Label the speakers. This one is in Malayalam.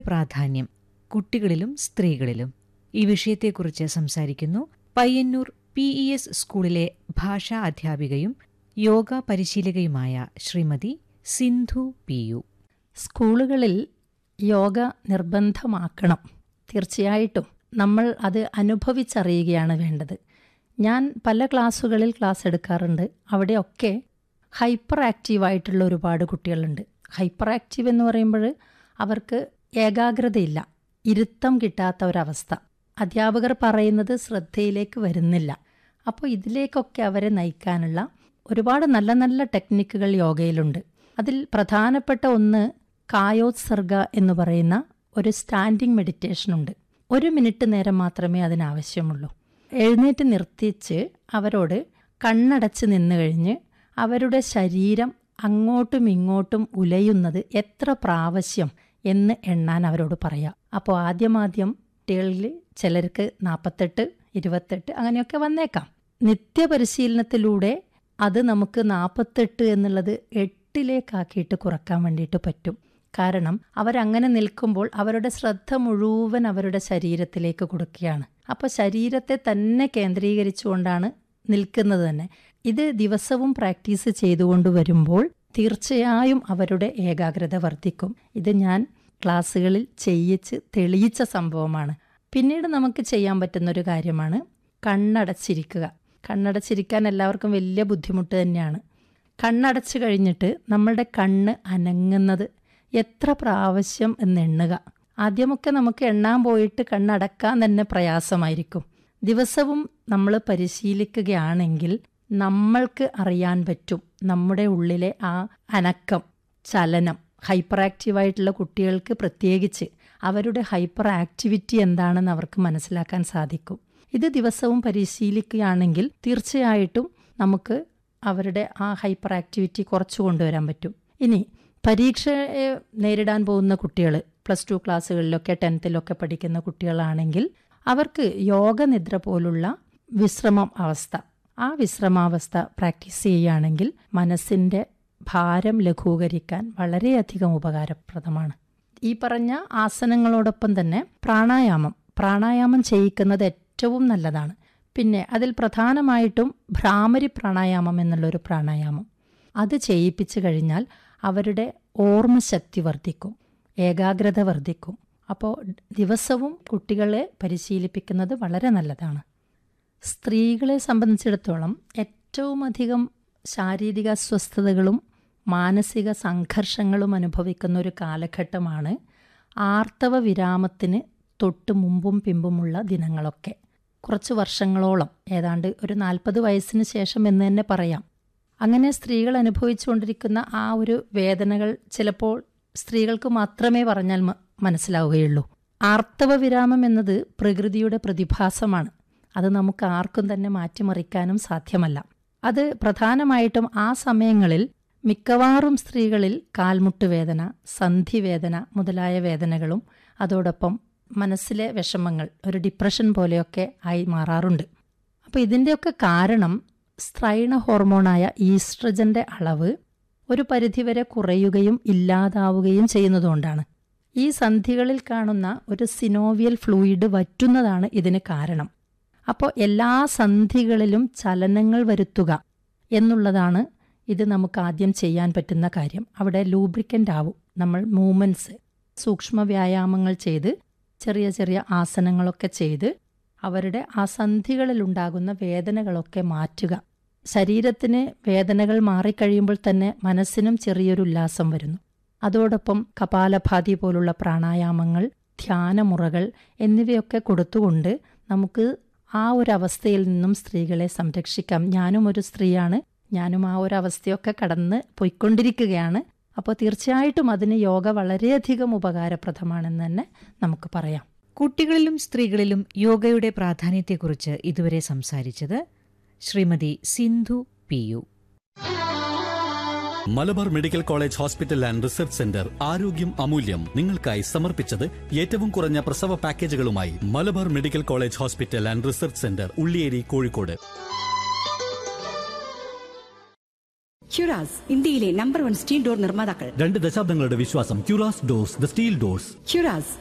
Speaker 1: പ്രാധാന്യം കുട്ടികളിലും സ്ത്രീകളിലും ഈ വിഷയത്തെക്കുറിച്ച് സംസാരിക്കുന്നു പയ്യന്നൂർ പി ഇ എസ് സ്കൂളിലെ ഭാഷാ അധ്യാപികയും യോഗ പരിശീലകയുമായ ശ്രീമതി സിന്ധു പി യു
Speaker 2: സ്കൂളുകളിൽ യോഗ നിർബന്ധമാക്കണം തീർച്ചയായിട്ടും നമ്മൾ അത് അനുഭവിച്ചറിയുകയാണ് വേണ്ടത് ഞാൻ പല ക്ലാസ്സുകളിൽ ക്ലാസ് എടുക്കാറുണ്ട് അവിടെയൊക്കെ ഹൈപ്പർ ആക്റ്റീവായിട്ടുള്ള ഒരുപാട് കുട്ടികളുണ്ട് ഹൈപ്പർ ആക്റ്റീവ് എന്ന് പറയുമ്പോൾ അവർക്ക് ഏകാഗ്രതയില്ല ഇരുത്തം കിട്ടാത്ത ഒരവസ്ഥ അധ്യാപകർ പറയുന്നത് ശ്രദ്ധയിലേക്ക് വരുന്നില്ല അപ്പോൾ ഇതിലേക്കൊക്കെ അവരെ നയിക്കാനുള്ള ഒരുപാട് നല്ല നല്ല ടെക്നിക്കുകൾ യോഗയിലുണ്ട് അതിൽ പ്രധാനപ്പെട്ട ഒന്ന് കായോത്സർഗ എന്ന് പറയുന്ന ഒരു സ്റ്റാൻഡിംഗ് മെഡിറ്റേഷൻ ഉണ്ട് ഒരു മിനിറ്റ് നേരം മാത്രമേ അതിനാവശ്യമുള്ളൂ എഴുന്നേറ്റ് നിർത്തിച്ച് അവരോട് കണ്ണടച്ച് നിന്ന് കഴിഞ്ഞ് അവരുടെ ശരീരം അങ്ങോട്ടും ഇങ്ങോട്ടും ഉലയുന്നത് എത്ര പ്രാവശ്യം എന്ന് എണ്ണാൻ അവരോട് പറയാം അപ്പോൾ ആദ്യമാദ്യം കുട്ടികളിൽ ചിലർക്ക് നാൽപ്പത്തെട്ട് ഇരുപത്തെട്ട് അങ്ങനെയൊക്കെ വന്നേക്കാം നിത്യപരിശീലനത്തിലൂടെ അത് നമുക്ക് നാൽപ്പത്തെട്ട് എന്നുള്ളത് എട്ടിലേക്കാക്കിയിട്ട് കുറക്കാൻ വേണ്ടിയിട്ട് പറ്റും കാരണം അവരങ്ങനെ നിൽക്കുമ്പോൾ അവരുടെ ശ്രദ്ധ മുഴുവൻ അവരുടെ ശരീരത്തിലേക്ക് കൊടുക്കുകയാണ് അപ്പോൾ ശരീരത്തെ തന്നെ കേന്ദ്രീകരിച്ചുകൊണ്ടാണ് നിൽക്കുന്നത് തന്നെ ഇത് ദിവസവും പ്രാക്ടീസ് ചെയ്തുകൊണ്ട് വരുമ്പോൾ തീർച്ചയായും അവരുടെ ഏകാഗ്രത വർദ്ധിക്കും ഇത് ഞാൻ ക്ലാസ്സുകളിൽ ചെയ്യിച്ച് തെളിയിച്ച സംഭവമാണ് പിന്നീട് നമുക്ക് ചെയ്യാൻ പറ്റുന്ന ഒരു കാര്യമാണ് കണ്ണടച്ചിരിക്കുക കണ്ണടച്ചിരിക്കാൻ എല്ലാവർക്കും വലിയ ബുദ്ധിമുട്ട് തന്നെയാണ് കണ്ണടച്ചു കഴിഞ്ഞിട്ട് നമ്മളുടെ കണ്ണ് അനങ്ങുന്നത് എത്ര പ്രാവശ്യം എന്ന് എണ്ണുക ആദ്യമൊക്കെ നമുക്ക് എണ്ണാൻ പോയിട്ട് കണ്ണടക്കാൻ തന്നെ പ്രയാസമായിരിക്കും ദിവസവും നമ്മൾ പരിശീലിക്കുകയാണെങ്കിൽ നമ്മൾക്ക് അറിയാൻ പറ്റും നമ്മുടെ ഉള്ളിലെ ആ അനക്കം ചലനം ഹൈപ്പർ ആക്റ്റീവായിട്ടുള്ള കുട്ടികൾക്ക് പ്രത്യേകിച്ച് അവരുടെ ഹൈപ്പർ ആക്ടിവിറ്റി എന്താണെന്ന് അവർക്ക് മനസ്സിലാക്കാൻ സാധിക്കും ഇത് ദിവസവും പരിശീലിക്കുകയാണെങ്കിൽ തീർച്ചയായിട്ടും നമുക്ക് അവരുടെ ആ ഹൈപ്പർ ആക്ടിവിറ്റി കുറച്ചു കൊണ്ടുവരാൻ പറ്റും ഇനി പരീക്ഷയെ നേരിടാൻ പോകുന്ന കുട്ടികൾ പ്ലസ് ടു ക്ലാസ്സുകളിലൊക്കെ ടെൻത്തിലൊക്കെ പഠിക്കുന്ന കുട്ടികളാണെങ്കിൽ അവർക്ക് യോഗനിദ്ര പോലുള്ള വിശ്രമം അവസ്ഥ ആ വിശ്രമാവസ്ഥ പ്രാക്ടീസ് ചെയ്യുകയാണെങ്കിൽ മനസ്സിൻ്റെ ഭാരം ലഘൂകരിക്കാൻ വളരെയധികം ഉപകാരപ്രദമാണ് ഈ പറഞ്ഞ ആസനങ്ങളോടൊപ്പം തന്നെ പ്രാണായാമം പ്രാണായാമം ചെയ്യിക്കുന്നത് ഏറ്റവും നല്ലതാണ് പിന്നെ അതിൽ പ്രധാനമായിട്ടും ഭ്രാമരി പ്രാണായാമം എന്നുള്ളൊരു പ്രാണായാമം അത് ചെയ്യിപ്പിച്ചു കഴിഞ്ഞാൽ അവരുടെ ഓർമ്മശക്തി വർദ്ധിക്കും ഏകാഗ്രത വർദ്ധിക്കും അപ്പോൾ ദിവസവും കുട്ടികളെ പരിശീലിപ്പിക്കുന്നത് വളരെ നല്ലതാണ് സ്ത്രീകളെ സംബന്ധിച്ചിടത്തോളം ഏറ്റവും അധികം ശാരീരിക അസ്വസ്ഥതകളും മാനസിക സംഘർഷങ്ങളും അനുഭവിക്കുന്ന ഒരു കാലഘട്ടമാണ് ആർത്തവ വിരാമത്തിന് തൊട്ട് മുമ്പും പിമ്പുമുള്ള ദിനങ്ങളൊക്കെ കുറച്ച് വർഷങ്ങളോളം ഏതാണ്ട് ഒരു നാൽപ്പത് വയസ്സിന് ശേഷം എന്ന് തന്നെ പറയാം അങ്ങനെ സ്ത്രീകൾ അനുഭവിച്ചുകൊണ്ടിരിക്കുന്ന ആ ഒരു വേദനകൾ ചിലപ്പോൾ സ്ത്രീകൾക്ക് മാത്രമേ പറഞ്ഞാൽ മനസ്സിലാവുകയുള്ളൂ ആർത്തവ വിരാമം എന്നത് പ്രകൃതിയുടെ പ്രതിഭാസമാണ് അത് നമുക്ക് ആർക്കും തന്നെ മാറ്റിമറിക്കാനും സാധ്യമല്ല അത് പ്രധാനമായിട്ടും ആ സമയങ്ങളിൽ മിക്കവാറും സ്ത്രീകളിൽ കാൽമുട്ട് വേദന സന്ധിവേദന മുതലായ വേദനകളും അതോടൊപ്പം മനസ്സിലെ വിഷമങ്ങൾ ഒരു ഡിപ്രഷൻ പോലെയൊക്കെ ആയി മാറാറുണ്ട് അപ്പോൾ ഇതിൻ്റെയൊക്കെ കാരണം സ്ത്രൈണ ഹോർമോണായ ഈസ്ട്രജന്റെ അളവ് ഒരു പരിധിവരെ കുറയുകയും ഇല്ലാതാവുകയും ചെയ്യുന്നതുകൊണ്ടാണ് ഈ സന്ധികളിൽ കാണുന്ന ഒരു സിനോവിയൽ ഫ്ലൂയിഡ് വറ്റുന്നതാണ് ഇതിന് കാരണം അപ്പോൾ എല്ലാ സന്ധികളിലും ചലനങ്ങൾ വരുത്തുക എന്നുള്ളതാണ് ഇത് നമുക്ക് ആദ്യം ചെയ്യാൻ പറ്റുന്ന കാര്യം അവിടെ ലൂബ്രിക്കൻ്റ് ആവും നമ്മൾ മൂവ്മെൻറ്റ്സ് സൂക്ഷ്മ വ്യായാമങ്ങൾ ചെയ്ത് ചെറിയ ചെറിയ ആസനങ്ങളൊക്കെ ചെയ്ത് അവരുടെ ആ സന്ധികളിലുണ്ടാകുന്ന വേദനകളൊക്കെ മാറ്റുക ശരീരത്തിന് വേദനകൾ മാറിക്കഴിയുമ്പോൾ തന്നെ മനസ്സിനും ചെറിയൊരു ഉല്ലാസം വരുന്നു അതോടൊപ്പം കപാലഭാതി പോലുള്ള പ്രാണായാമങ്ങൾ ധ്യാനമുറകൾ എന്നിവയൊക്കെ കൊടുത്തുകൊണ്ട് നമുക്ക് ആ ഒരു അവസ്ഥയിൽ നിന്നും സ്ത്രീകളെ സംരക്ഷിക്കാം ഞാനും ഒരു സ്ത്രീയാണ് ഞാനും ആ ഒരു അവസ്ഥയൊക്കെ കടന്ന് പോയിക്കൊണ്ടിരിക്കുകയാണ് അപ്പോൾ തീർച്ചയായിട്ടും അതിന് യോഗ വളരെയധികം ഉപകാരപ്രദമാണെന്ന് തന്നെ നമുക്ക് പറയാം
Speaker 1: കുട്ടികളിലും സ്ത്രീകളിലും യോഗയുടെ പ്രാധാന്യത്തെക്കുറിച്ച് ഇതുവരെ സംസാരിച്ചത് Shrimati Sindhu P U
Speaker 3: Malabar medical college hospital and research centre ആരോഗ്യം അമൂല്യം നിങ്ങൾക്കായി സമർപ്പിച്ചത് ഏറ്റവും കുറഞ്ഞ പ്രസവ പാക്കേജുകളുമായി Malabar medical college hospital and research centre Ulliyeri Kozhikode
Speaker 4: ഹ്യുറാസ് ഇന്ത്യയിലെ നമ്പർ വൺ സ്റ്റീൽ ഡോർ നിർമ്മാതാക്കൾ
Speaker 3: രണ്ട് ദശാബ്ദങ്ങളുടെ വിശ്വാസം ക്യൂറാസ് ഡോസ് ദ സ്റ്റീൽ ഡോസ്
Speaker 4: ഹ്യുറാസ്